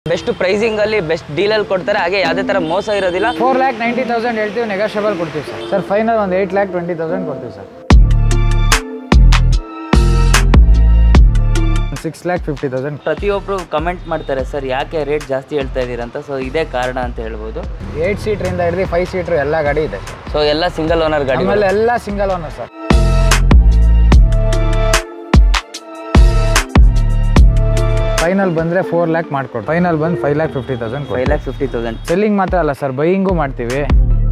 Best ಪ್ರೈಸಿಂಗಲ್ಲಿ best ಡೀಲಲ್ಲಿ ಕೊಡ್ತಾರೆ ಹಾಗೆ ಯಾವುದೇ ಥರ ಮೋಸ ಇರೋದಿಲ್ಲ ಫೋರ್ ಲ್ಯಾಕ್ ನೈಂಟಿ ತೌಸಂಡ್ ಹೇಳ್ತೀವಿ ನೆಗೋಷಿಯಬಲ್ ಕೊಡ್ತೀವಿ ಸರ್ ಸರ್ ಫೈನಲ್ ಒಂದು ಏಯ್ಟ್ ಲ್ಯಾಕ್ ಟ್ವೆಂಟಿ ತೌಸಂಡ್ ಕೊಡ್ತೀವಿ sir six lakh fifty thousand ಪ್ರತಿಯೊಬ್ಬರು ಕಮೆಂಟ್ ಮಾಡ್ತಾರೆ ಸರ್ ಯಾಕೆ ರೇಟ್ ಜಾಸ್ತಿ ಹೇಳ್ತಾ ಇದ್ದೀರಾ ಅಂತ ಸೊ ಇದೇ ಕಾರಣ ಅಂತ ಹೇಳ್ಬೋದು ಏಯ್ಟ್ ಸೀಟ್ರಿಂದ ಹಿಡಿದು ಫೈವ್ ಸೀಟ್ರ್ ಎಲ್ಲ ಗಾಡಿ ಇದೆ ಸೊ ಎಲ್ಲ ಸಿಂಗಲ್ ಓನರ್ ಗಾಡಿ ಆಮೇಲೆ ಎಲ್ಲ ಸಿಂಗಲ್ ಓನರ್ ಸರ್ ಫೈನಲ್ ಬಂದರೆ ಫೋರ್ ಲ್ಯಾಕ್ ಮಾಡ್ಕೊಡಿ ಫೈನಲ್ ಬಂದು five lakh fifty thousand five lakh fifty thousand selling ಮಾತ್ರ ಅಲ್ಲ ಸರ್ ಬೈಯಿಂಗು ಮಾಡ್ತೀವಿ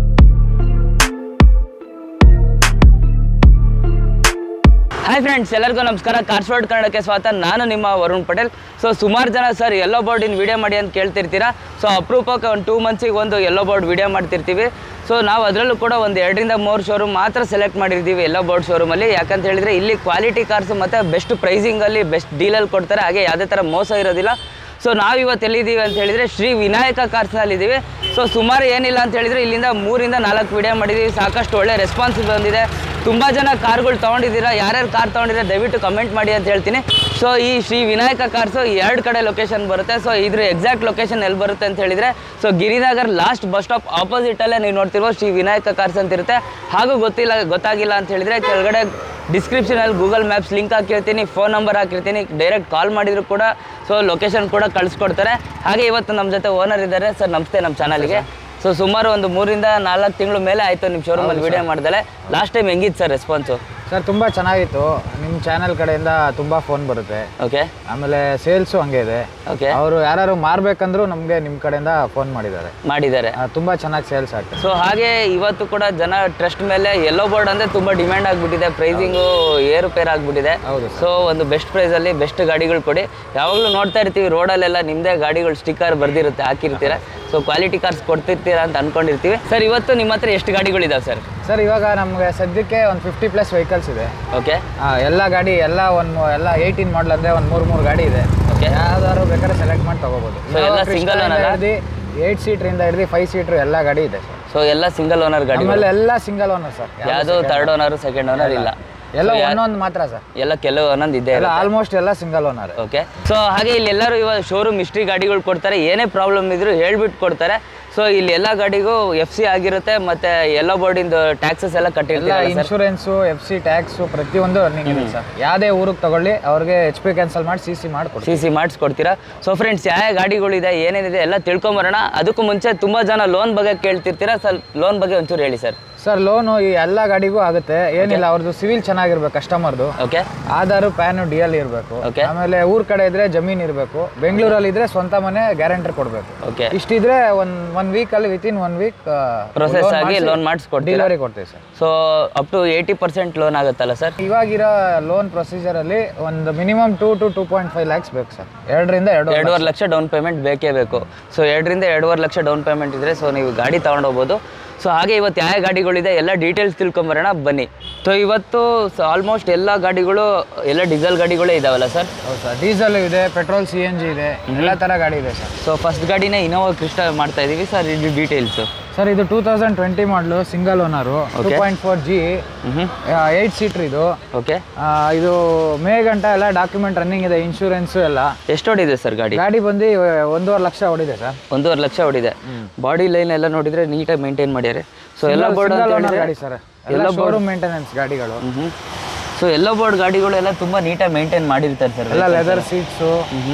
ಹಾಯ್ ಫ್ರೆಂಡ್ಸ್ ಎಲ್ಲರಿಗೂ ನಮಸ್ಕಾರ ಕಾರ್ಸ್ವಾಡ್ ಕನ್ನಡಕ್ಕೆ ಸ್ವಾಗತ ನಾನು ನಿಮ್ಮ ವರುಣ್ ಪಟೇಲ್ ಸೊ ಸುಮಾರು ಜನ ಸರ್ ಎಲ್ಲೋ ಬೋರ್ಡಿನ ವಿಡಿಯೋ ಮಾಡಿ ಅಂತ ಕೇಳ್ತಿರ್ತೀರಾ ಸೊ ಅಪರೂಪಕ್ಕೆ ಒಂದು ಟೂ ಮಂತ್ಸಿಗೆ ಒಂದು ಎಲ್ಲೋ ಬೋರ್ಡ್ ವಿಡಿಯೋ ಮಾಡ್ತಿರ್ತೀವಿ ಸೊ ನಾವು ಅದರಲ್ಲೂ ಕೂಡ ಒಂದು ಎರಡರಿಂದ ಮೂರು ಶೋರೂಮ್ ಮಾತ್ರ ಸೆಲೆಕ್ಟ್ ಮಾಡಿರ್ತೀವಿ ಎಲ್ಲೋ ಬೋರ್ಡ್ ಶೋರೂಮಲ್ಲಿ ಯಾಕಂತ ಹೇಳಿದರೆ ಇಲ್ಲಿ ಕ್ವಾಲಿಟಿ ಕಾರ್ಸ್ ಮತ್ತು ಬೆಸ್ಟ್ ಪ್ರೈಸಿಂಗಲ್ಲಿ ಬೆಸ್ಟ್ ಡೀಲಲ್ಲಿ ಕೊಡ್ತಾರೆ ಹಾಗೆ ಯಾವುದೇ ಥರ ಮೋಸ ಇರೋದಿಲ್ಲ ಸೊ ನಾವು ಇವತ್ತು ಎಲ್ಲಿದ್ದೀವಿ ಅಂತ ಹೇಳಿದರೆ ಶ್ರೀ ವಿನಾಯಕ ಕಾರ್ಸ್ನಲ್ಲಿದ್ದೀವಿ ಸೊ ಸುಮಾರು ಏನಿಲ್ಲ ಅಂತ ಹೇಳಿದರೆ ಇಲ್ಲಿಂದ ಮೂರಿಂದ ನಾಲ್ಕು ವಿಡಿಯೋ ಮಾಡಿದ್ದೀವಿ ಸಾಕಷ್ಟು ಒಳ್ಳೆ ರೆಸ್ಪಾನ್ಸ್ ಬಂದಿದೆ ತುಂಬ ಜನ ಕಾರ್ಗಳು ತೊಗೊಂಡಿದ್ದೀರಾ ಯಾರ್ಯಾರು ಕಾರ್ ತೊಗೊಂಡಿದ್ರೆ ದಯವಿಟ್ಟು ಕಮೆಂಟ್ ಮಾಡಿ ಅಂತ ಹೇಳ್ತೀನಿ ಸೊ ಈ ಶ್ರೀ ವಿನಾಯಕ ಕಾರ್ಸು ಎರಡು ಕಡೆ ಲೊಕೇಶನ್ ಬರುತ್ತೆ ಸೊ ಇದ್ರ ಎಕ್ಸಾಕ್ಟ್ ಲೊಕೇಶನ್ ಎಲ್ಲಿ ಬರುತ್ತೆ ಅಂತ ಹೇಳಿದರೆ so Girinagar last bus stop ಆಪೋಸಿಟಲ್ಲೇ ನೀವು ನೋಡ್ತಿರೋ ಶ್ರೀ ವಿನಾಯಕ ಕಾರ್ಸ್ ಅಂತ ಇರುತ್ತೆ ಹಾಗೂ ಗೊತ್ತಿಲ್ಲ ಗೊತ್ತಾಗಿಲ್ಲ ಅಂತ ಹೇಳಿದರೆ ಕೆಳಗಡೆ ಡಿಸ್ಕ್ರಿಪ್ಷನಲ್ಲಿ ಗೂಗಲ್ ಮ್ಯಾಪ್ಸ್ ಲಿಂಕ್ ಹಾಕಿರ್ತೀನಿ ಫೋನ್ ನಂಬರ್ ಹಾಕಿರ್ತೀನಿ ಡೈರೆಕ್ಟ್ ಕಾಲ್ ಮಾಡಿದ್ರು ಕೂಡ ಸೊ ಲೊಕೇಶನ್ ಕೂಡ ಕಳಿಸ್ಕೊಡ್ತಾರೆ ಹಾಗೆ ಇವತ್ತು ನಮ್ಮ ಜೊತೆ ಓನರ್ ಇದ್ದಾರೆ ಸರ್ ನಮಸ್ತೆ ನಮ್ಮ ಚಾನಲ್ಗೆ ಸೊ ಸುಮಾರು ಒಂದು ಮೂರಿಂದ ನಾಲ್ಕು ತಿಂಗಳು ಮೇಲೆ ಆಯಿತು ನಿಮ್ಮ ಶೋರೂಮಲ್ಲಿ ವಿಡಿಯೋ ಮಾಡಿದಲೆ ಲಾಸ್ಟ್ ಟೈಮ್ ಹೆಂಗಿತ್ತು ಸರ್ ರೆಸ್ಪಾನ್ಸು ಸರ್ ತುಂಬ ಚೆನ್ನಾಗಿತ್ತು ನಿಮ್ಮ ಚಾನೆಲ್ ಕಡೆಯಿಂದ ತುಂಬ ಫೋನ್ ಬರುತ್ತೆ ಓಕೆ ಆಮೇಲೆ ಸೇಲ್ಸು ಹಂಗೆ ಇದೆ ಓಕೆ ಅವರು ಯಾರು ಮಾರ್ಬೇಕಂದ್ರೂ ನಮಗೆ ನಿಮ್ಮ ಕಡೆಯಿಂದ ಫೋನ್ ಮಾಡಿದ್ದಾರೆ ಮಾಡಿದ್ದಾರೆ ಆ, ತುಂಬ ಚೆನ್ನಾಗಿ ಸೇಲ್ಸ್ ಆಗ್ತದೆ ಸೊ ಹಾಗೆ ಇವತ್ತು ಕೂಡ ಜನ ಟ್ರಸ್ಟ್ ಮೇಲೆ ಎಲ್ಲೋ ಬೋರ್ಡ್ ಅಂದರೆ ತುಂಬ ಡಿಮ್ಯಾಂಡ್ ಆಗಿಬಿಟ್ಟಿದೆ ಪ್ರೈಸಿಂಗು ಏರುಪೇರು ಆಗಿಬಿಟ್ಟಿದೆ ಹೌದು ಸೊ ಒಂದು ಬೆಸ್ಟ್ ಪ್ರೈಸಲ್ಲಿ ಬೆಸ್ಟ್ ಗಾಡಿಗಳು ಕೊಡಿ ಯಾವಾಗಲೂ ನೋಡ್ತಾ ಇರ್ತೀವಿ ರೋಡಲ್ಲೆಲ್ಲ ನಿಮ್ಮದೇ ಗಾಡಿಗಳು ಸ್ಟಿಕ್ಕರ್ ಬರ್ದಿರುತ್ತೆ ಹಾಕಿರ್ತೀರ ಸೊ ಕ್ವಾಲಿಟಿ ಕಾರ್ಸ್ ಕೊಡ್ತಿರ್ತೀರಾ ಅಂತ ಅನ್ಕೊಂಡಿರ್ತೀವಿ ಸರ್ ಇವತ್ತು ನಿಮ್ಮ ಹತ್ರ ಎಷ್ಟು ಗಾಡಿಗಳಿದಾವೆ ಸರ್ ಸರ್ ಇವಾಗ ನಮಗೆ ಸದ್ಯಕ್ಕೆ ಒಂದು ಫಿಫ್ಟಿ ಪ್ಲಸ್ ವೆಹಿಕಲ್ಸ್ ಇದೆ ಓಕೆ ಆ, ಎಲ್ಲ ಗಾಡಿ ಎಲ್ಲ ಒಂದು ಎಲ್ಲ ಏಯ್ಟೀನ್ ಮಾಡಲ್ ಅಂದರೆ ಒಂದು ಮೂರು ಮೂರು ಗಾಡಿ ಇದೆ Okay. ಯಾವ್ದಾದ್ರು ಬೇಕಾದ್ರೆ ಸೆಲೆಕ್ಟ್ ಮಾಡಿ ತಗೋಬೋದು So, ಎಲ್ಲ single owner ಆ? ಹಿಡಿದು ಏಯ್ಟ್ ಸೀಟ್ರಿಂದ ಹಿಡಿದು ಫೈವ್ ಸೀಟ್ರ್ ಎಲ್ಲ ಗಾಡಿ ಇದೆ ಸರ್ ಸೊ ಎಲ್ಲ ಸಿಂಗಲ್ ಓನರ್ ಗಾಡಿ ಆಮೇಲೆ ಎಲ್ಲ ಸಿಂಗಲ್ ಓನರ್ ಸರ್ ಯಾವುದು ಥರ್ಡ್ ಓನರ್ ಸೆಕೆಂಡ್ ಓನರ್ ಇಲ್ಲ ಎಲ್ಲ ಒಂದೊಂದು ಮಾತ್ರ ಸರ್ ಎಲ್ಲ ಕೆಲವು ಒಂದೊಂದು ಇದೆ ಎಲ್ಲ ಆಲ್ಮೋಸ್ಟ್ ಎಲ್ಲ ಸಿಂಗಲ್ ಓನರ್ ಓಕೆ ಸೊ ಹಾಗೆ ಇಲ್ಲಿ ಎಲ್ಲರೂ ಇವಾಗ ಶೋರೂಮ್ ಹಿಸ್ಟ್ರಿ ಗಾಡಿಗಳು ಕೊಡ್ತಾರೆ ಏನೇ ಪ್ರಾಬ್ಲಮ್ ಇದ್ರೂ ಹೇಳ್ಬಿಟ್ಟು ಕೊಡ್ತಾರೆ ಸೊ ಇಲ್ಲಿ ಎಲ್ಲ ಗಾಡಿಗೂ ಎಫ್ ಸಿ ಆಗಿರುತ್ತೆ ಮತ್ತೆ ಎಲ್ಲ ಬೋರ್ಡಿಂದು ಟ್ಯಾಕ್ಸಸ್ ಎಲ್ಲ ಎಲ್ಲ ಕಟ್ಟಿರ್ತಾರೆ ಇನ್ಶೂರೆನ್ಸು ಎಫ್ ಸಿ ಟ್ಯಾಕ್ಸು ಪ್ರತಿಯೊಂದು ರನ್ನಿಂಗ್ ಇದೆ ಸರ್ ಯಾವುದೇ ಊರಿಗೆ ತಗೊಳ್ಳಿ ಅವ್ರಿಗೆ ಎಚ್ ಪಿ ಕ್ಯಾನ್ಸಲ್ ಮಾಡಿ ಸಿ ಸಿ ಮಾಡಿಕೊಡ್ತೀವಿ ಸಿ ಸಿ ಮಾಡಿಸ್ಕೊಡ್ತೀರಾ ಸೊ ಫ್ರೆಂಡ್ಸ್ ಯಾವ ಗಾಡಿಗಳಿದೆ ಏನೇನಿದೆ ಎಲ್ಲ ತಿಳ್ಕೊಂಬರೋಣ ಅದಕ್ಕೂ ಮುಂಚೆ ತುಂಬ ಜನ ಲೋನ್ ಬಗ್ಗೆ ಕೇಳ್ತಿರ್ತೀರಾ ಸರ್ ಲೋನ್ ಬಗ್ಗೆ ಒಂಚೂರು ಹೇಳಿ ಸರ್ ಸರ್ ಲೋನು ಈ ಎಲ್ಲ ಗಾಡಿಗೂ ಆಗುತ್ತೆ ಏನಿಲ್ಲ ಅವ್ರದ್ದು ಸಿವಿಲ್ ಚೆನ್ನಾಗಿರ್ಬೇಕು ಕಸ್ಟಮರ್ದು okay Aadhaar PAN D L ಇರಬೇಕು Okay. ಆಮೇಲೆ ಊರ್ ಕಡೆ ಇದ್ರೆ ಜಮೀನ್ ಇರಬೇಕು ಬೆಂಗಳೂರಲ್ಲಿ ಇದ್ರೆ ಸ್ವಂತ ಮನೆ ಗ್ಯಾರಂಟಿ ಕೊಡಬೇಕು ಓಕೆ ಇಷ್ಟಿದ್ರೆ ಒನ್ ಒನ್ ವೀಕ್ ಅಲ್ಲಿ within one week process ಆಗಿ ಲೋನ್ ಮಾಡಿಸ್ಕೊಡ್ತೀರಾ ಡೆಲಿವರಿ ಕೊಡ್ತೀವಿ sir so up to eighty percent loan ಆಗುತ್ತಲ್ಲ ಸರ್ ಇವಾಗಿರೋ ಲೋನ್ ಪ್ರೊಸೀಜರ್ ಅಲ್ಲಿ ಒಂದು minimum two to two point five lakhs ಬೇಕು ಸರ್ ಎರಡರಿಂದ ಎರಡು ಎರಡೂವರೆ ಲಕ್ಷ ಡೌನ್ ಪೇಮೆಂಟ್ ಬೇಕೇ ಬೇಕು ಸೊ ಎರಡರಿಂದ ಎರಡೂವರೆ ಲಕ್ಷ ಡೌನ್ ಪೇಮೆಂಟ್ ಇದ್ರೆ ಸೊ ನೀವು ಗಾಡಿ ತೊಗೊಂಡೋಗ್ಬೋದು ಸೊ ಹಾಗೆ ಇವತ್ತು ಯಾವ ಗಾಡಿಗಳಿದೆ ಎಲ್ಲ ಡೀಟೇಲ್ಸ್ ತಿಳ್ಕೊಂಬರೋಣ ಬನ್ನಿ ಸೊ ಇವತ್ತು ಆಲ್ಮೋಸ್ಟ್ ಎಲ್ಲ ಗಾಡಿಗಳು ಎಲ್ಲ ಡೀಸೆಲ್ ಗಾಡಿಗಳೇ ಇದಾವಲ್ಲ ಸರ್ ಹೌದು ಸರ್ ಡೀಸೆಲ್ ಇದೆ ಪೆಟ್ರೋಲ್ ಸಿ ಎನ್ ಜಿ ಇದೆ ಎಲ್ಲ ಥರ ಗಾಡಿ ಇದೆ ಸರ್ ಸೊ ಫಸ್ಟ್ ಗಾಡಿನೇ ಇನೋವಾ ಕ್ರಿಸ್ಟಾ ಮಾಡ್ತಾ ಇದೀವಿ ಸರ್ ಇದು ಡೀಟೇಲ್ಸು ಸರ್ ಇದು ಟೂ ತೌಸಂಡ್ ಟ್ವೆಂಟಿ ಮಾಡಲು single owner two point four ಜಿ ಹ್ಞೂ ಏಯ್ಟ್ ಸೀಟ್ರ್ ಇದು ಓಕೆ ಆ, ಇದು ಮೇ ಗಂಟ ಎಲ್ಲ ಡಾಕ್ಯುಮೆಂಟ್ ರನ್ನಿಂಗ್ ಇದೆ ಇನ್ಶೂರೆನ್ಸು ಎಲ್ಲ ಎಷ್ಟು ಹೊಡಿದೆ ಸರ್ ಗಾಡಿ ಗಾಡಿ ಬಂದು ಒಂದೂವರೆ ಲಕ್ಷ ಹೊಡಿದೆ ಸರ್ ಒಂದೂವರೆ ಲಕ್ಷ ಹೊಡಿದೆ ಬಾಡಿ ಲೈನ್ ಎಲ್ಲ ನೋಡಿದ್ರೆ ನೀಟಾಗಿ ಮೇಂಟೈನ್ ಮಾಡ್ಯಾರೆ ಸೊ ಎಲ್ಲ ಬೋರ್ಡ್ ಸಿಂಗಲ್ ಅಂತ ಓನರ್ ಹೇಳಿದ್ರೆ ಗಾಡಿ ಸರ್ ಎಲ್ಲ ಶೋರೂಮ್ ಮೇಂಟೆನೆನ್ಸ್ ಗಾಡಿಗಳು ಹ್ಞೂ ಸೊ ಎಲ್ಲ ಬೋರ್ಡ್ ಗಾಡಿಗಳು ಎಲ್ಲ ತುಂಬ ನೀಟಾಗಿ ಮೇಂಟೈನ್ ಮಾಡಿರ್ತಾರೆ ಸರ್ ಎಲ್ಲ leather seats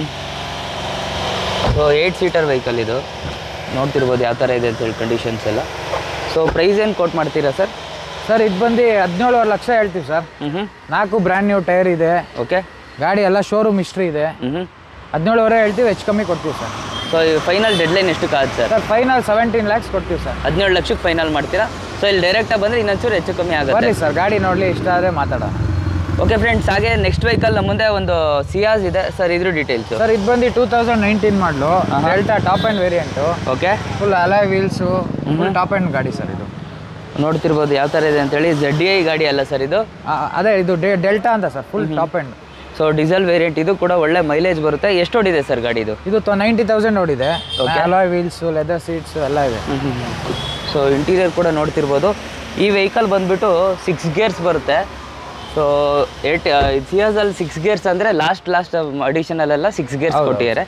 so eight seater vehicle ಇದು ನೋಡ್ತಿರ್ಬೋದು ಯಾವ ಥರ ಇದೆ ಅಂತ ಹೇಳಿ ಕಂಡೀಷನ್ಸ್ ಎಲ್ಲ ಸೊ ಪ್ರೈಸ್ ಏನು ಕೊಟ್ ಮಾಡ್ತೀರಾ ಸರ್ ಸರ್ ಇದು ಬಂದು ಹದಿನೇಳುವರೆ ಲಕ್ಷ ಹೇಳ್ತೀವಿ ಸರ್ ಹ್ಞೂ ಹ್ಞೂ ನಾಲ್ಕು ಬ್ರ್ಯಾಂಡ್ ನ್ಯೂ ಟೈರ್ ಇದೆ ಓಕೆ ಗಾಡಿ ಎಲ್ಲ ಶೋರೂಮ್ ಹಿಸ್ಟ್ರಿ ಇದೆ ಹ್ಞೂ ಹ್ಞೂ ಹದಿನೇಳುವರೆ ಹೇಳ್ತೀವಿ ಹೆಚ್ಚು ಕಮ್ಮಿ ಕೊಡ್ತೀವಿ ಸರ್ ಸೊ ಫೈನಲ್ ಡೆಡ್ಲೈನ್ ಎಷ್ಟಕ್ಕೆ ಆಗುತ್ತೆ sir sir final seventeen lakhs ಕೊಡ್ತೀವಿ ಸರ್ ಹದಿನೇಳು ಲಕ್ಷಕ್ಕೆ ಫೈನಲ್ ಮಾಡ್ತೀರಾ ಸೊ ಇಲ್ಲಿ ಡೈರೆಕ್ಟಾಗಿ ಬಂದರೆ ಇನ್ನೊಂಚೂರು ಹೆಚ್ಚು ಕಮ್ಮಿ ಆಗುತ್ತೆ ಬರ್ರಿ ಸರ್ ಗಾಡಿ ನೋಡಲಿ ಇಷ್ಟ ಆದರೆ ಮಾತಾಡೋಣ ಓಕೆ ಫ್ರೆಂಡ್ಸ್ ಹಾಗೆ ನೆಕ್ಸ್ಟ್ ವೆಹಿಕಲ್ ನಮ್ಮ ಮುಂದೆ ಒಂದು ಸಿಯಾಸ್ ಇದೆ ಸರ್ ಇದ್ರ ಡೀಟೇಲ್ಸು ಸರ್ ಇದು ಬಂದು ಟೂ ತೌಸಂಡ್ ನೈನ್ಟೀನ್ ಮಾಡಲು Delta top end variant okay full alloy wheels full top end ಗಾಡಿ ಸರ್ ಇದು ನೋಡ್ತಿರ್ಬೋದು ಯಾವ ಥರ ಇದೆ ಅಂತೇಳಿ ಜೆಡ್ ಐ ಗಾಡಿ ಅಲ್ಲ ಸರ್ ಇದು ಆ, ಅದೇ ಇದು ಡೆ- ಡೆಲ್ಟಾ ಅಂತ sir full top end so diesel variant ಇದು ಕೂಡ ಒಳ್ಳೆ ಮೈಲೇಜ್ ಬರುತ್ತೆ ಎಷ್ಟು ಹೊಡಿದೆ ಸರ್ ಗಾಡಿ ಇದು ಇದು ನೈಂಟಿ ತೌಸಂಡ್ ನೋಡಿದೆ ಅಲಾಯ್ ವೀಲ್ಸು ಲೆದರ್ ಸೀಟ್ಸು ಎಲ್ಲ ಇದೆ ಸೊ ಇಂಟೀರಿಯರ್ ಕೂಡ ನೋಡ್ತಿರ್ಬೋದು ಈ ವೆಹಿಕಲ್ ಬಂದ್ಬಿಟ್ಟು ಸಿಕ್ಸ್ ಗೇರ್ಸ್ ಬರುತ್ತೆ ಸೊ ಏಟ್ ಸಿಯಾಸಲ್ಲಿ ಸಿಕ್ಸ್ ಗೇರ್ಸ್ ಅಂದರೆ ಲಾಸ್ಟ್ ಲಾಸ್ಟ್ ಅಡಿಷನಲ್ಲೆಲ್ಲ ಸಿಕ್ಸ್ ಗೇರ್ಸ್ ಕೊಟ್ಟಿದ್ದಾರೆ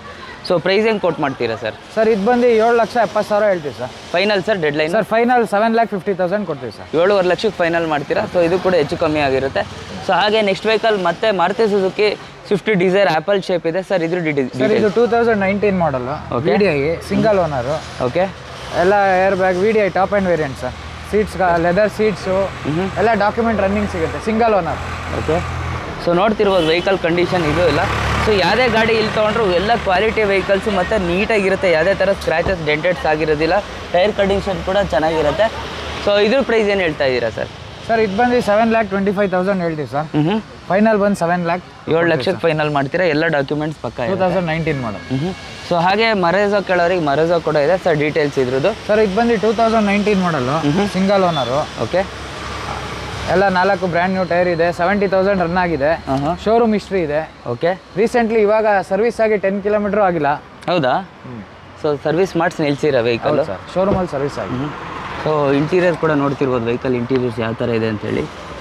ಸೊ ಪ್ರೈಸ್ ಹೆಂಗೆ ಕೊಟ್ ಮಾಡ್ತೀರಾ ಸರ್ ಸರ್ ಇದು ಬಂದು ಏಳು ಲಕ್ಷ ಎಪ್ಪತ್ತು ಸಾವಿರ ಹೇಳ್ತೀವಿ sir final sir deadline sir final seven lakh fifty thousand ಕೊಡ್ತೀವಿ ಸರ್ ಏಳುವರೆ ಲಕ್ಷಕ್ಕೆ ಫೈನಲ್ ಮಾಡ್ತೀರಾ ಸೊ ಇದು ಕೂಡ ಹೆಚ್ಚು ಕಮ್ಮಿ ಆಗಿರುತ್ತೆ ಸೊ ಹಾಗೆ ನೆಕ್ಸ್ಟ್ ವೆಹಿಕಲ್ ಮತ್ತೆ Maruti Suzuki Swift Dzire apple shape ಇದೆ ಸರ್ ಇದ್ರ ಸರ್ ಇದು ಟೂ ತೌಸಂಡ್ ನೈನ್ಟೀನ್ ಮಾಡಲು Okay. V D I single owner okay ಎಲ್ಲ airbag V D I top end variant sir seats leather seats ಎಲ್ಲ document running ಸಿಗುತ್ತೆ single owner okay so ನೋಡ್ತಿರ್ಬೋದು vehicle condition ಇದು ಇಲ್ಲ so ಯಾವುದೇ ಗಾಡಿ ಇಲ್ಲಿ ತೊಗೊಂಡ್ರು ಎಲ್ಲ ಕ್ವಾಲಿಟಿ ವೆಹಿಕಲ್ಸು ಮತ್ತು ನೀಟಾಗಿರುತ್ತೆ ಯಾವುದೇ ಥರ ಸ್ಕ್ರ್ಯಾಚಸ್ ಡೆಂಟೆಡ್ಸ್ ಆಗಿರೋದಿಲ್ಲ ಟೈರ್ ಕಂಡೀಷನ್ ಕೂಡ ಚೆನ್ನಾಗಿರುತ್ತೆ ಸೊ ಇದ್ರ ಪ್ರೈಸ್ ಏನು ಹೇಳ್ತಾ ಇದ್ದೀರಾ ಸರ್ ಸರ್ ಇದು ಬಂದು seven lakh twenty five thousand ಹೇಳ್ತೀವಿ ಸರ್ ಹ್ಞೂ ಫೈನಲ್ ಬಂದು ಸೆವೆನ್ ಲ್ಯಾಕ್ ಏಳು ಲಕ್ಷಕ್ಕೆ ಫೈನಲ್ ಮಾಡ್ತೀರಾ ಎಲ್ಲ ಡಾಕ್ಯುಮೆಂಟ್ಸ್ ಪಕ್ಕ ಟೂ ತೌಸಂಡ್ ನೈನ್ಟೀನ್ ಮಾಡಲ್ ಹ್ಞೂ ಸೊ ಹಾಗೆ ಮರೇಜೋ ಕೇಳೋರಿಗೆ ಮರೇಜೋ ಕೂಡ ಇದೆ ಸರ್ ಡೀಟೇಲ್ಸ್ ಇದ್ರದ್ದು ಸರ್ ಇದು ಬಂದು two thousand nineteen model single owner okay ಎಲ್ಲ ನಾಲ್ಕು ಬ್ರ್ಯಾಂಡ್ ನ್ಯೂ ಟೈರ್ ಇದೆ ಸೆವೆಂಟಿ ತೌಸಂಡ್ ರನ್ ಆಗಿದೆ ಹಾಂ ಹಾಂ ಶೋರೂಮ್ ಹಿಸ್ಟ್ರಿ ಇದೆ ಓಕೆ ರೀಸೆಂಟ್ಲಿ ಇವಾಗ ಸರ್ವಿಸ್ ಆಗಿ ಟೆನ್ ಕಿಲೋಮೀಟರ್ ಆಗಿಲ್ಲ ಹೌದಾ ಸೊ ಸರ್ವಿಸ್ ಮಾಡಿಸಿ ನಿಲ್ಸಿರಾ ವೆಹಿಕಲ್ ಸರ್ ಶೋರೂಮಲ್ಲಿ ಸರ್ವಿಸ್ ಆಗಿ ಸೊ ಇಂಟೀರಿಯರ್ ಕೂಡ ನೋಡ್ತಿರ್ಬೋದು ವೆಹಿಕಲ್ ಇಂಟೀರಿಯರ್ಸ್ ಯಾವ ಥರ ಇದೆ ಅಂತೇಳಿ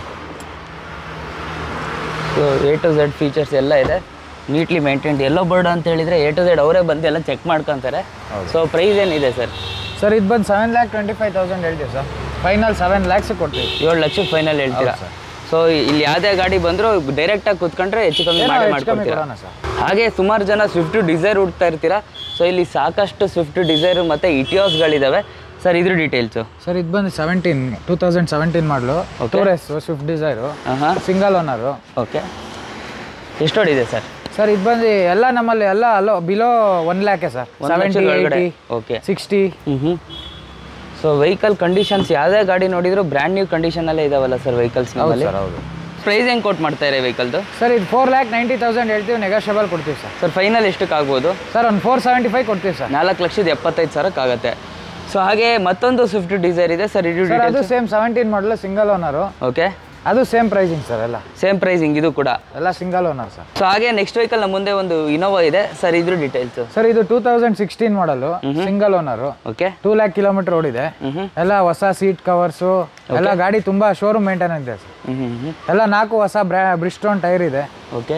so A to Z features ಎಲ್ಲ ಇದೆ ನೀಟ್ಲಿ ಮೇಂಟೈನ್ಡ್ ಎಲ್ಲೋ ಬರ್ಡ್ ಅಂತ ಹೇಳಿದರೆ ಎ ಟು ಝೆಡ್ ಅವರೇ ಬಂದು ಎಲ್ಲ ಚೆಕ್ ಮಾಡ್ಕೊತಾರೆ ಸೊ ಪ್ರೈಸ್ ಏನಿದೆ ಸರ್ ಸರ್ ಇದು ಬಂದು seven lakh twenty five thousand ಹೇಳ್ತೀವಿ ಸರ್ ಫೈನಲ್ ಸೆವೆನ್ ಲ್ಯಾಕ್ಸ್ ಕೊಡ್ತೀವಿ ಏಳು ಲಕ್ಷಕ್ಕೆ ಫೈನಲ್ ಹೇಳ್ತೀರಾ ಹೌದು ಸೊ ಇಲ್ಲಿ ಯಾವುದೇ ಗಾಡಿ ಬಂದರೂ ಡೈರೆಕ್ಟಾಗಿ ಕೂತ್ಕೊಂಡ್ರೆ ಹೆಚ್ಚು ಕಮ್ಮಿ ಏನೋ ಮಾಡಿ ಹೆಚ್ಚು ಕಮ್ಮಿ ಮಾಡ್ಕೊಡ್ತೀರಾ ಕೊಡೋಣ ಸರ್ ಹಾಗೆ ಸುಮಾರು ಜನ ಸ್ವಿಫ್ಟ್ ಡಿಸೈರ್ ಹುಡ್ತಾ ಇರ್ತೀರಾ ಸೊ ಇಲ್ಲಿ ಸಾಕಷ್ಟು ಸ್ವಿಫ್ಟ್ ಡಿಸೈರು ಮತ್ತು ಇಟಿಯೋಸ್ಗಳಿದ್ದಾವೆ ಸರ್ ಇದ್ರ ಡೀಟೇಲ್ಸು ಸರ್ ಇದು ಬಂದು ಸೆವೆಂಟೀನ್ ಟೂ ತೌಸಂಡ್ ಸೆವೆಂಟೀನ್ ಮಾಡಲು ಟೂರೆಸ್ ಸ್ವಿಫ್ಟ್ ಡಿಸೈರು ಹಾಂ ಹಾಂ ಸಿಂಗಲ್ ಓನರು ಓಕೆ ಎಷ್ಟು ಹೊಡಿದೆ ಸರ್ ಸರ್ ಇದು ಬಂದು ಎಲ್ಲ ನಮ್ಮಲ್ಲಿ ಎಲ್ಲ ಅಲ್ಲೋ ಬಿಲೋ ಒನ್ ಲ್ಯಾಕೆ ಸರ್ ಸೆವೆಂಟಿ ಒಳಗಡೆ ಏಯ್ಟಿ ಓಕೆ ಸಿಕ್ಸ್ಟಿ ಹ್ಞೂ ಸೊ ವೆಹಿಕಲ್ ಕಂಡೀಷನ್ಸ್ ಯಾವುದೇ ಗಾಡಿ ನೋಡಿದ್ರು ಬ್ರ್ಯಾಂಡ್ ನ್ಯೂ ಕಂಡೀಷನಲ್ಲೇ ಇದಾವಲ್ಲ ಸರ್ ವೆಹಿಕಲ್ಸ್ ಹೌದು ನಮ್ಮಲ್ಲಿ ಸರ್ ಹೌದು ಪ್ರೈಸ್ ಹೆಂಗೆ ಕೊಟ್ಟು ಮಾಡ್ತಾ ಇದ್ದಾರೆ ವೆಹಿಕಲ್ದು ಸರ್ ಇದು ಫೋರ್ ಲ್ಯಾಕ್ ನೈಂಟಿ ತೌಸಂಡ್ ಹೇಳ್ತೀವಿ ನೆಗೋಷಿಯಬಲ್ ಕೊಡ್ತೀವಿ ಸರ್ ಸರ್ ಫೈನಲ್ ಎಷ್ಟಕ್ಕೆ ಆಗ್ಬೋದು ಸರ್ ಒಂದು ಫೋರ್ ಸೆವೆಂಟಿ ಫೈವ್ ಕೊಡ್ತೀವಿ ಸರ್ ನಾಲ್ಕು ಲಕ್ಷದ ಎಪ್ಪತ್ತೈದು ಸಾವಿರಕ್ಕಾಗತ್ತೆ ಸೊ ಹಾಗೆ ಮತ್ತೊಂದು ಸ್ವಿಫ್ಟ್ ಡಿಸೈರ್ ಇದೆ ಸರ್ ಇದು ಸರ್ ಅದು same seventeen model single owner okay ಅದು ಸೇಮ್ ಪ್ರೈಸಿಂಗ್ ಸರ್ ಎಲ್ಲ ಸೇಮ್ ಪ್ರೈಸಿಂಗ್ ಇದು ಕೂಡ ಎಲ್ಲ ಸಿಂಗಲ್ ಓನರ್ ಸರ್ ಸೊ ಹಾಗೆ ನೆಕ್ಸ್ಟ್ ವೆಹಿಕಲ್ ನಮ್ಮ ಮುಂದೆ ಒಂದು ಇನೋವಾ ಇದೆ ಸರ್ ಇದ್ರ ಡೀಟೇಲ್ಸು ಸರ್ ಇದು two thousand sixteen model single owner okay two lakh kilometre ಓಡಿದೆ ಹ್ಞೂ ಎಲ್ಲ ಹೊಸ ಸೀಟ್ ಕವರ್ಸು ಎಲ್ಲ ಗಾಡಿ ತುಂಬ ಶೋರೂಮ್ ಮೇಂಟೆನೆನ್ಸ್ ಇದೆ ಸರ್ ಹ್ಞೂ ಹ್ಞೂ ಎಲ್ಲ ನಾಲ್ಕು ಹೊಸ ಬ್ರ್ಯಾ ಬ್ರಿಸ್ಟೋನ್ ಟೈರ್ ಇದೆ ಓಕೆ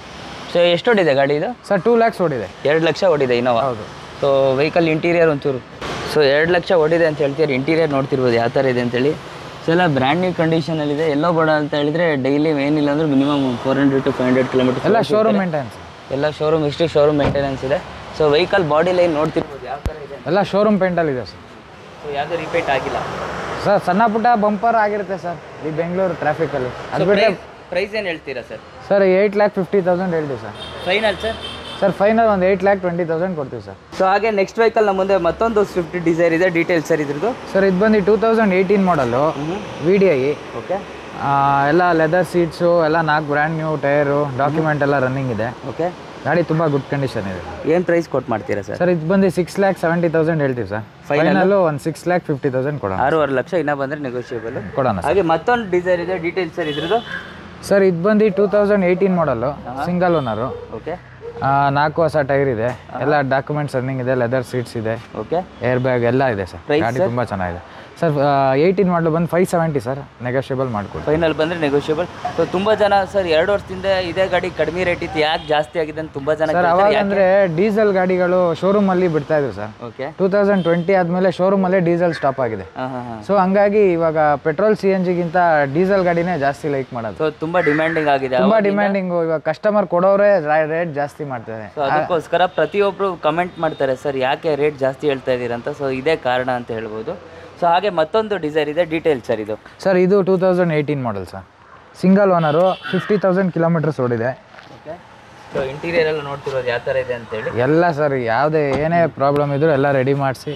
ಸೊ ಎಷ್ಟು ಹೊಡಿದೆ ಗಾಡಿ ಇದು ಸರ್ ಟೂ ಲ್ಯಾಕ್ಸ್ ಓಡಿದೆ ಎರಡು ಲಕ್ಷ ಹೊಡಿದೆ ಇನೋವಾ ಹೌದು ಸೊ ವೆಹಿಕಲ್ ಇಂಟೀರಿಯರ್ ಒಂಚೂರು ಸೊ ಎರಡು ಲಕ್ಷ ಹೊಡಿದೆ ಅಂತ ಹೇಳ್ತೀರಿ ಇಂಟೀರಿಯರ್ ನೋಡ್ತಿರ್ಬೋದು ಯಾವ ಥರ ಇದೆ ಅಂತೇಳಿ ಸೊ ಎಲ್ಲ ಬ್ರ್ಯಾಂಡ್ ನ್ಯೂ ಕಂಡೀಷನಲ್ಲಿದೆ ಎಲ್ಲೋ ಬೋರ್ಡ್ ಅಂತ ಹೇಳಿದ್ರೆ ಡೈಲಿ ಏನಿಲ್ಲ ಅಂದ್ರೆ minimum four hundred to five hundred kilometre ಎಲ್ಲ ಶೋರೂಮ್ ಮೇಂಟೆನೆನ್ಸ್ ಎಲ್ಲ ಶೋರೂಮ್ ಇಷ್ಟು ಶೋರೂಮ್ ಮೇಂಟೆನೆನ್ಸ್ ಇದೆ ಸೊ ವೆಹಿಕಲ್ ಬಾಡಿ ಲೈನ್ ನೋಡ್ತಿರ್ಬೋದು ಯಾವ ಥರ ಇದೆ ಎಲ್ಲ ಶೋರೂಮ್ ಪೇಂಟಲ್ಲಿ ಇದೆ ಸರ್ ಸೊ ಯಾವುದೇ ರಿಪೀಟ್ ಆಗಿಲ್ಲ ಸರ್ ಸಣ್ಣ ಪುಟ್ಟ ಬಂಪರ್ ಆಗಿರುತ್ತೆ ಸರ್ ಈ ಬೆಂಗಳೂರು ಟ್ರಾಫಿಕಲ್ಲಿ ಅದು ಬಿಟ್ಟರೆ ಪ್ರೈಸ್ ಏನು ಹೇಳ್ತೀರಾ sir sir eight lakh fifty thousand ಹೇಳ್ತೀವಿ sir final sir sir final ಒಂದು ಏಯ್ಟ್ ಲ್ಯಾಕ್ ಟ್ವೆಂಟಿ ತೌಸಂಡ್ ಕೊಡ್ತೀವಿ ಸರ್ ಸೊ ಹಾಗೆ ನೆಕ್ಸ್ಟ್ ವೆಹಿಕಲ್ ನಮ್ಮ ಮುಂದೆ ಮತ್ತೊಂದು ಸ್ವಿಫ್ಟ್ ಡಿಸೈರ್ ಇದೆ ಡೀಟೇಲ್ಸ್ ಸರ್ ಇದ್ರದ್ದು ಸರ್ ಇದು ಬಂದು two thousand eighteen model V D I okay ಎಲ್ಲ ಲೆದರ್ ಸೀಟ್ಸು ಎಲ್ಲ ನಾಲ್ಕು ಬ್ರ್ಯಾಂಡ್ ನ್ಯೂ ಟೈರು ಡಾಕ್ಯುಮೆಂಟ್ ಎಲ್ಲ ರನ್ನಿಂಗ್ ಇದೆ ಓಕೆ ಗಾಡಿ ತುಂಬ ಗುಡ್ ಕಂಡೀಷನ್ ಇದೆ ಏನು ಪ್ರೈಸ್ ಕೊಟ್ಟು ಮಾಡ್ತೀರಾ ಸರ್ ಸರ್ ಇದು ಬಂದು ಸಿಕ್ಸ್ ಲ್ಯಾಕ್ ಸೆವೆಂಟಿ ತೌಸಂಡ್ ಹೇಳ್ತೀವಿ ಸರ್ ಫೈನಲ್ಲು ಒಂದು ಸಿಕ್ಸ್ ಲ್ಯಾಕ್ ಫಿಫ್ಟಿ ತೌಸಂಡ್ ಕೊಡೋಣ ಆರೂವರೆ ಲಕ್ಷ ಇನ್ನೂ ಬಂದರೆ ನೆಗೋಷಿಯಬಲ್ ಕೊಡೋಣ ಸರ್ ಹಾಗೆ ಮತ್ತೊಂದು ಡಿಸೈರ್ ಇದೆ ಡೀಟೇಲ್ಸ್ ಸರ್ ಇದ್ರದ್ದು ಸರ್ ಇದು ಬಂದು two thousand eighteen model single owner okay ನಾಲ್ಕು ಹೊಸ ಟೈರ್ ಇದೆ ಎಲ್ಲ ಡಾಕ್ಯುಮೆಂಟ್ಸ್ ರನ್ನಿಂಗ್ ಇದೆ ಲೆದರ್ ಸೀಟ್ಸ್ ಇದೆ ಓಕೆ ಏರ್ ಬ್ಯಾಗ್ ಎಲ್ಲ ಇದೆ ಸರ್ Price, ಗಾಡಿ ತುಂಬ ಚೆನ್ನಾಗಿದೆ ಸರ್ ಏಯ್ಟೀನ್ ಮಾಡಲು ಬಂದು ಫೈವ್ ಸೆವೆಂಟಿ ಸರ್ ನೆಗೋಷಿಯಬಲ್ ಮಾಡಿಕೊಡಿ ಫೈನಲ್ ಬಂದರೆ ನೆಗೋಷಿಯಬಲ್ ಸೊ ತುಂಬ ಜನ ಸರ್ ಎರಡು ವರ್ಷದಿಂದ ಇದೇ ಗಾಡಿ ಕಡಿಮೆ ರೇಟ್ ಇತ್ತು ಯಾಕೆ ಜಾಸ್ತಿ ಆಗಿದೆ ಅಂತ ತುಂಬ ಜನ ಸರ್ ಅವಾಗ ಅಂದರೆ ಡೀಸೆಲ್ ಗಾಡಿಗಳು ಶೋರೂಮಲ್ಲಿ ಬಿಡ್ತಾ ಇದ್ರು sir okay two thousand twenty ಆದಮೇಲೆ ಶೋರೂಮಲ್ಲೇ ಡೀಸೆಲ್ ಸ್ಟಾಪ್ ಆಗಿದೆ ಹಾಂ ಹಾಂ ಹಾಂ ಸೊ ಹಂಗಾಗಿ ಇವಾಗ ಪೆಟ್ರೋಲ್ ಸಿ ಎನ್ ಜಿಗಿಂತ ಡೀಸೆಲ್ ಗಾಡಿನೇ ಜಾಸ್ತಿ ಲೈಕ್ ಮಾಡೋದು ಸೊ ತುಂಬ ಡಿಮ್ಯಾಂಡಿಂಗ್ ಆಗಿದೆ ತುಂಬ ಡಿಮ್ಯಾಂಡಿಂಗು ಇವಾಗ ಕಸ್ಟಮರ್ ಕೊಡೋರೇ ರೇಟ್ ಜಾಸ್ತಿ ಮಾಡ್ತಾರೆ ಸೊ ಅದಕ್ಕೋಸ್ಕರ ಪ್ರತಿಯೊಬ್ಬರು ಕಮೆಂಟ್ ಮಾಡ್ತಾರೆ ಸರ್ ಯಾಕೆ ರೇಟ್ ಜಾಸ್ತಿ ಹೇಳ್ತಾ ಇದ್ದೀರಾ ಅಂತ ಸೊ ಇದೇ ಕಾರಣ ಅಂತ ಹೇಳ್ಬೋದು ಸೊ ಹಾಗೆ ಮತ್ತೊಂದು ಡಿಸೈರ್ ಇದೆ ಡೀಟೇಲ್ಸ್ ಸರ್ ಇದು ಸರ್ ಇದು two thousand eighteen model sir single owner fifty thousand kilometres ಓಡಿದೆ ಓಕೆ ಸೊ ಇಂಟೀರಿಯರ್ ಎಲ್ಲ ನೋಡ್ತಿರೋದು ಯಾವ ಥರ ಇದೆ ಅಂತೇಳಿ ಎಲ್ಲ ಸರ್ ಯಾವುದೇ ಏನೇ ಪ್ರಾಬ್ಲಮ್ ಇದ್ರೂ ಎಲ್ಲ ರೆಡಿ ಮಾಡಿಸಿ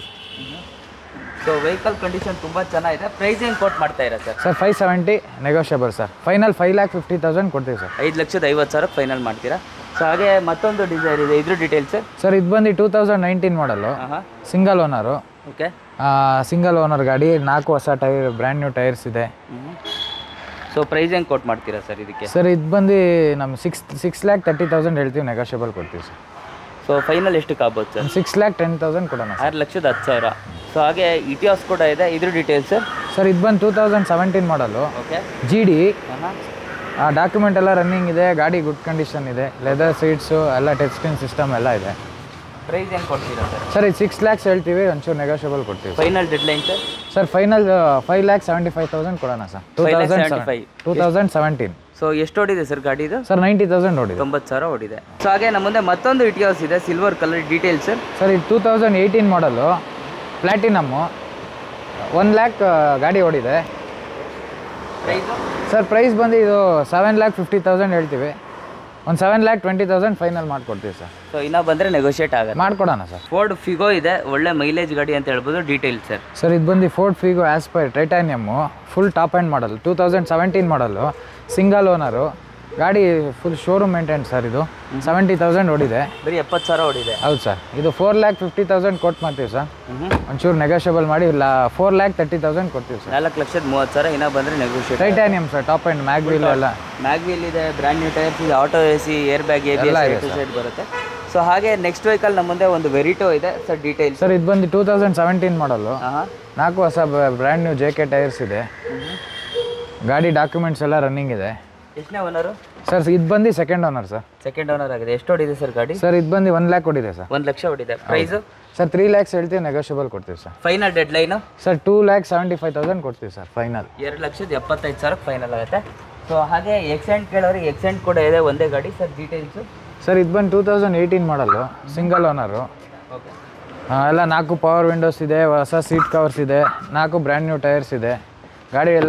ಸೊ ವೆಹಿಕಲ್ ಕಂಡೀಷನ್ ತುಂಬ ಚೆನ್ನಾಗಿದೆ ಪ್ರೈಸ್ ಏನು ಕೊಟ್ಟು ಮಾಡ್ತಾ ಇರ sir sir five seventy negotiable sir final five lakh fifty thousand ಕೊಡ್ತೀವಿ ಸರ್ ಐದು ಲಕ್ಷದ ಐವತ್ತು ಸಾವಿರ ಫೈನಲ್ ಮಾಡ್ತೀರಾ ಸೊ ಹಾಗೆ ಮತ್ತೊಂದು ಡಿಸೈರ್ ಇದೆ ಇದ್ರ ಡೀಟೇಲ್ಸ್ ಸರ್ ಸರ್ ಇದು ಬಂದು ಟೂ ತೌಸಂಡ್ ನೈನ್ಟೀನ್ ಮಾಡಲು ಹಾಂ ಹಾಂ single owner okay single owner ಗಾಡಿ ನಾಲ್ಕು ಹೊಸ ಟೈರ್ ಬ್ರ್ಯಾಂಡ್ ನ್ಯೂ ಟೈರ್ಸ್ ಇದೆ ಸೊ ಪ್ರೈಸ್ ಹೆಂಗೆ ಕೊಟ್ಟು ಮಾಡ್ತೀರಾ ಸರ್ ಇದಕ್ಕೆ ಸರ್ ಇದು ಬಂದು ನಮ್ಮ six six lakh thirty thousand ಹೇಳ್ತೀವಿ ನೆಗೋಷಿಯಬಲ್ ಕೊಡ್ತೀವಿ ಸರ್ ಸೊ ಫೈನಲ್ ಎಷ್ಟಕ್ಕೆ ಆಗ್ಬೋದು sir six lakh ten thousand ಕೊಡೋಣ ಸರ್ ಆರು ಲಕ್ಷದ ಹತ್ತು ಸಾವಿರ ಸೊ ಹಾಗೆ ಇಟಿಯಾಸ್ ಕೂಡ ಇದೆ ಇದ್ರ ಡೀಟೇಲ್ಸ್ ಸರ್ ಸರ್ ಇದು ಬಂದು two thousand seventeen model okay G D ಹಾಂ ಹಾಂ ಡಾಕ್ಯುಮೆಂಟ್ ಎಲ್ಲ ರನ್ನಿಂಗ್ ಇದೆ ಗಾಡಿ ಗುಡ್ ಕಂಡೀಷನ್ ಇದೆ ಲೆದರ್ ಸೀಟ್ಸು ಎಲ್ಲ ಟಚ್ ಸ್ಕ್ರೀನ್ ಸಿಸ್ಟಮ್ ಎಲ್ಲ ಇದೆ ಪ್ರೈಸ್ ಹೆಂಗೆ ಕೊಡ್ತೀರಾ ಸರ್ ಸರ್ ಇದು ಸಿಕ್ಸ್ ಲ್ಯಾಕ್ಸ್ ಹೇಳ್ತೀವಿ ಒಂಚೂರು ನೆಗೋಷಿಯಬಲ್ ಕೊಡ್ತೀವಿ final deadline sir sir final five lakh seventy five thousand ಕೊಡೋಣ sir two Five lakh thousand 75. Two thousand seventeen so ಎಷ್ಟು ಓಡಿದೆ ಸರ್ ಗಾಡಿ ಇದು ಸರ್ ನೈಂಟಿ ತೌಸಂಡ್ ನೋಡಿದೆ ತೊಂಬತ್ತು ಸಾವಿರ ಓಡಿದೆ ಸೊ ಹಾಗೆ ನಮ್ಮ ಮುಂದೆ ಮತ್ತೊಂದು ಇಟಿಯೋಸ್ ಇದೆ silver colour details sir sir ಇದು two thousand eighteen model platinum one lac ಗಾಡಿ ಓಡಿದೆ ಪ್ರೈಸು ಸರ್ ಪ್ರೈಸ್ ಬಂದು ಇದು ಸೆವೆನ್ ಲ್ಯಾಕ್ ಫಿಫ್ಟಿ ತೌಸಂಡ್ ಹೇಳ್ತೀವಿ ಒಂದು seven lakh twenty thousand final ಮಾಡಿಕೊಡ್ತೀವಿ ಸರ್ ಸೊ ಇನ್ನೂ ಬಂದರೆ ನೆಗೋಷಿಯೇಟ್ ಆಗುತ್ತೆ ಮಾಡ್ಕೊಡೋಣ ಸರ್ ಫೋರ್ಡ್ ಫಿಗೋ ಇದೆ ಒಳ್ಳೆ ಮೈಲೇಜ್ ಗಾಡಿ ಅಂತ ಹೇಳ್ಬೋದು ಡೀಟೇಲ್ಸ್ ಸರ್ ಸರ್ ಇದು ಬಂದು Ford Figo Aspire Titanium full top end model two thousand seventeen model single owner ಗಾಡಿ ಫುಲ್ ಶೋರೂಮ್ ಮೇಂಟೈನ್ ಸರ್ ಇದು ಸೆವೆಂಟಿ ತೌಸಂಡ್ ಓಡಿದೆ ಬರೀ ಎಪ್ಪತ್ತು ಸಾವಿರ ಓಡಿದೆ ಹೌದು ಸರ್ ಇದು ಫೋರ್ ಲ್ಯಾಕ್ ಫಿಫ್ಟಿ ತೌಸಂಡ್ ಕೊಟ್ಟು ಮಾಡ್ತೀವಿ ಸರ್ ಒಂಚೂರು ನೆಗೋಷಿಯಬಲ್ ಮಾಡಿ ಇಲ್ಲ ಫೋರ್ ಲ್ಯಾಕ್ ತರ್ಟಿ ತೌಸಂಡ್ ಕೊಡ್ತೀವಿ ಸರ್ ನಾಲ್ಕು ಲಕ್ಷದ ಮೂವತ್ತು ಸಾವಿರ ಇನ್ನೂ ಬಂದರೆ negotiate Titanium sir top end mag wheel ಎಲ್ಲ ಮ್ಯಾಗ್ವೀಲ್ ಇದೆ ಬ್ರ್ಯಾಂಡ್ ನ್ಯೂ ಟೈರ್ಸ್ ಇದೆ auto A C air bag A B ಎಲ್ಲ ಎಸ್ ಸೈಡ್ ಬರುತ್ತೆ ಸೊ ಹಾಗೆ ನೆಕ್ಸ್ಟ್ ವೆಹಿಕಲ್ ನಮ್ಮ ಮುಂದೆ ಒಂದು ವೆರಿಟೋ ಇದೆ ಸರ್ ಡೀಟೇಲ್ಸ್ ಸರ್ ಇದು ಬಂದು ಟೂ ತೌಸಂಡ್ ಸೆವೆಂಟೀನ್ ಮಾಡಲು ಹಾಂ ನಾಲ್ಕು ಹೊಸ brand new J K tyres ಇದೆ ಗಾಡಿ ಡಾಕ್ಯುಮೆಂಟ್ಸ್ ಎಲ್ಲ ರನ್ನಿಂಗ್ ಇದೆ ಎಷ್ಟನೇ ಓನರು ಸರ್ ಇದು ಬಂದು second owner sir second owner ಆಗಿದೆ ಎಷ್ಟು ಹೊಡಿದೆ ಸರ್ ಗಾಡಿ ಸರ್ ಇದು ಬಂದು ಒನ್ ಲ್ಯಾಕ್ ಕೊಟ್ಟಿದೆ ಸರ್ ಒಂದು ಲಕ್ಷ ಹೊಡಿದೆ ಪ್ರೈಸು ಸರ್ ತ್ರೀ ಲ್ಯಾಕ್ಸ್ ಹೇಳ್ತೀವಿ ನೆಗೋಷಿಯಬಲ್ ಕೊಡ್ತೀವಿ sir final deadline sir two lakh seventy five thousand ಕೊಡ್ತೀವಿ ಸರ್ ಫೈನಲ್ ಎರಡು ಲಕ್ಷದ ಎಪ್ಪತ್ತೈದು ಸಾವಿರಕ್ಕೆ ಫೈನಲ್ ಆಗುತ್ತೆ ಸೊ ಹಾಗೆ ಎಕ್ಸೆಂಟ್ ಕೇಳೋರಿಗೆ ಎಕ್ಸೆಂಟ್ ಕೂಡ ಇದೆ ಒಂದೇ ಗಾಡಿ ಸರ್ ಡೀಟೇಲ್ಸು ಸರ್ ಇದು ಬಂದು two thousand eighteen model single owner okay ಎಲ್ಲ ನಾಲ್ಕು ಪವರ್ ವಿಂಡೋಸ್ ಇದೆ ಹೊಸ ಸೀಟ್ ಕವರ್ಸ್ ಇದೆ ನಾಲ್ಕು ಬ್ರ್ಯಾಂಡ್ ನ್ಯೂ ಟೈರ್ಸ್ ಇದೆ ಗಾಡಿ ಎಲ್ಲ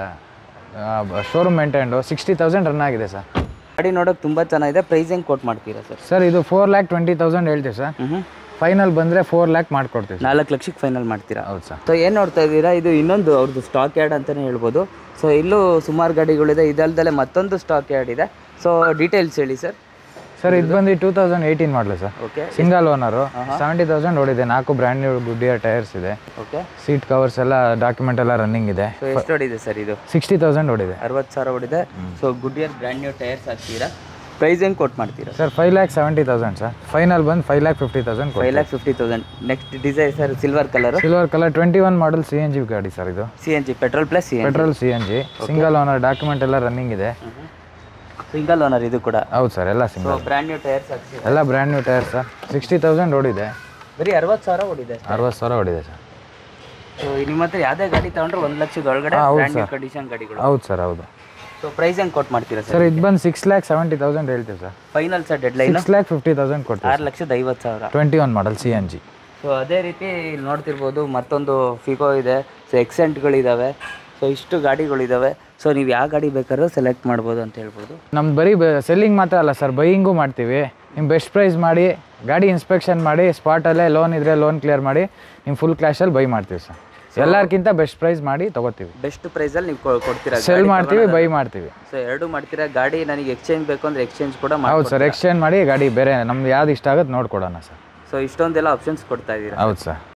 showroom maintained sixty thousand run ಆಗಿದೆ ಸರ್ ಗಾಡಿ ನೋಡೋಕೆ ತುಂಬ ಚೆನ್ನಾಗಿದೆ ಪ್ರೈಸ್ ಹೆಂಗೆ ಕೊಟ್ ಮಾಡ್ತೀರಾ ಸರ್ ಸರ್ ಇದು ಫೋರ್ ಲ್ಯಾಕ್ ಟ್ವೆಂಟಿ ತೌಸಂಡ್ ಹೇಳ್ತೀವಿ ಸರ್ ಹ್ಞೂ ಫೈನಲ್ ಬಂದರೆ ಫೋರ್ ಲ್ಯಾಕ್ ಮಾಡಿಕೊಡ್ತೀವಿ ಸರ್ ನಾಲ್ಕು ಲಕ್ಷಕ್ಕೆ ಫೈನಲ್ ಮಾಡ್ತೀರಾ ಹೌದು ಸರ್ ಸೊ ಏನು ನೋಡ್ತಾ ಇದ್ದೀರಾ ಇದು ಇನ್ನೊಂದು ಅವ್ರದ್ದು ಸ್ಟಾಕ್ ಯಾರ್ಡ್ ಅಂತಲೇ ಹೇಳ್ಬೋದು ಸೊ ಇಲ್ಲೂ ಸುಮಾರು ಗಾಡಿಗಳಿದೆ ಇದಲ್ದಲೆ ಮತ್ತೊಂದು ಸ್ಟಾಕ್ ಯಾರ್ಡ್ ಇದೆ ಸೊ ಡೀಟೇಲ್ಸ್ ಹೇಳಿ ಸರ್ ಸರ್ ಇದು ಬಂದು two thousand eighteen model sir okay single owner seventy thousand ಓಡಿದೆ ನಾಲ್ಕು ಬ್ರ್ಯಾಂಡ್ ನ್ಯೂ ಗುಡ್ಡಿಯರ್ ಟೈರ್ಸ್ ಇದೆ ಓಕೆ ಸೀಟ್ ಕವರ್ಸ್ ಎಲ್ಲ ಡಾಕ್ಯುಮೆಂಟ್ ಎಲ್ಲ ರನ್ನಿಂಗ್ ಇದೆ ಸೊ ಎಷ್ಟು ಹೊಡಿದೆ ಸರ್ ಇದು ಸಿಕ್ಸ್ಟಿ ತೌಸಂಡ್ ಓಡಿದೆ ಅರವತ್ತು ಸಾವಿರ ಹೊಡಿದೆ so Goodyear brand new tyres ಹಾಕ್ತೀರಾ ಪ್ರೈಸ್ ಹೆಂಗೆ ಕೊಟ್ ಮಾಡ್ತೀರಾ sir five lakh seventy thousand sir final ಬಂದು five lakh fifty thousand five lakh fifty thousand next Dzire sir silver colour silver colour twenty one model C N G ಗಾಡಿ sir ಇದು C N G petrol plus C N petrol C N G single owner document ಎಲ್ಲ running ಇದೆ single owner ಇದು ಕೂಡ ಹೌದು sir ಎಲ್ಲ so single brand new tyres ಹಾಕ್ತೀರಾ ಎಲ್ಲ brand new tyre sir sixty thousand ಓಡಿದೆ ಬರೀ ಅರವತ್ತು ಸಾವಿರ ಹೊಡಿದೆ ಅರವತ್ತು ಸಾವಿರ ಓಡಿದೆ ಸರ್ ಸೊ ನಿಮ್ಮ ಹತ್ರ ಯಾವುದೇ ಗಾಡಿ ತಗೊಂಡ್ರೆ ಒಂದು ಲಕ್ಷದ ಒಳಗಡೆ ಹಾ, ಹೌದು ಬ್ರ್ಯಾಂಡ್ ನ್ಯೂ sir. ಕಂಡೀಷನ್ ಗಾಡಿಗಳು ಹೌದು ಸರ್ ಹೌದು ಸೊ ಪ್ರೈಸ್ ಹೆಂಗೆ ಕೊಟ್ ಮಾಡ್ತೀರಾ ಸರ್ ಸರ್ ಇದು ಬಂದು ಸಿಕ್ಸ್ ಲ್ಯಾಕ್ ಸೆವೆಂಟಿ ತೌಸಂಡ್ ಹೇಳ್ತೀವಿ sir final sir deadline six lakh fifty thousand ಕೊಡ್ತೀವಿ ಆರು ಲಕ್ಷದ ಐವತ್ತು ಸಾವಿರ twenty one model C N G so ಅದೇ ರೀತಿ ಇಲ್ಲಿ ನೋಡ್ತಿರ್ಬೋದು ಮತ್ತೊಂದು ಫಿಗೋ ಇದೆ ಸೊ ಎಕ್ಸೆಂಟ್ಗಳಿದ್ದಾವೆ ಸೊ ಇಷ್ಟು ಗಾಡಿಗಳಿದ್ದಾವೆ ಸೊ ನೀವು ಯಾವ ಗಾಡಿ ಬೇಕಾದ್ರೂ ಸೆಲೆಕ್ಟ್ ಮಾಡ್ಬೋದು ಅಂತ ಹೇಳ್ಬೋದು ನಮ್ದು ಬರೀ ಸೆಲ್ಲಿಂಗ್ ಮಾತ್ರ ಅಲ್ಲ ಸರ್ ಬೈಯಿಂಗು ಮಾಡ್ತೀವಿ ನಿಮ್ಮ ಬೆಸ್ಟ್ ಪ್ರೈಸ್ ಮಾಡಿ ಗಾಡಿ ಇನ್ಸ್ಪೆಕ್ಷನ್ ಮಾಡಿ ಸ್ಪಾಟಲ್ಲೇ ಲೋನ್ ಇದ್ದರೆ ಲೋನ್ ಕ್ಲಿಯರ್ ಮಾಡಿ ನಿಮ್ಮ ಫುಲ್ ಕ್ಲಾಶಲ್ಲಿ ಬೈ ಮಾಡ್ತೀವಿ ಸರ್ ಎಲ್ಲರಿಗಿಂತ ಬೆಸ್ಟ್ ಪ್ರೈಸ್ ಮಾಡಿ ತೊಗೋತೀವಿ ಬೆಸ್ಟ್ ಪ್ರೈಸಲ್ಲಿ ನೀವು ಕೊ- ಕೊಡ್ತೀರಾ ಸೆಲ್ ಮಾಡ್ತೀವಿ ಬೈ ಮಾಡ್ತೀವಿ ಸೊ ಎರಡು ಮಾಡ್ತೀರಾ ಗಾಡಿ ನನಗೆ ಎಕ್ಸ್ಚೇಂಜ್ ಬೇಕು ಅಂದ್ರೆ ಎಕ್ಸ್ಚೇಂಜ್ ಕೂಡ ಹೌದು ಮಾಡಿ ಸರ್ ಎಕ್ಸ್ಚೇಂಜ್ ಮಾಡಿ ಗಾಡಿ ಬೇರೆ ನಮ್ದು ಯಾವ್ದು ಇಷ್ಟ ಆಗುತ್ತೆ ನೋಡ್ಕೊಡೋಣ ಸರ್ ಸೊ ಇಷ್ಟೊಂದೆಲ್ಲ ಆಪ್ಷನ್ಸ್ ಕೊಡ್ತಾ ಇದ್ದೀರಾ ಹೌದು ಸರ್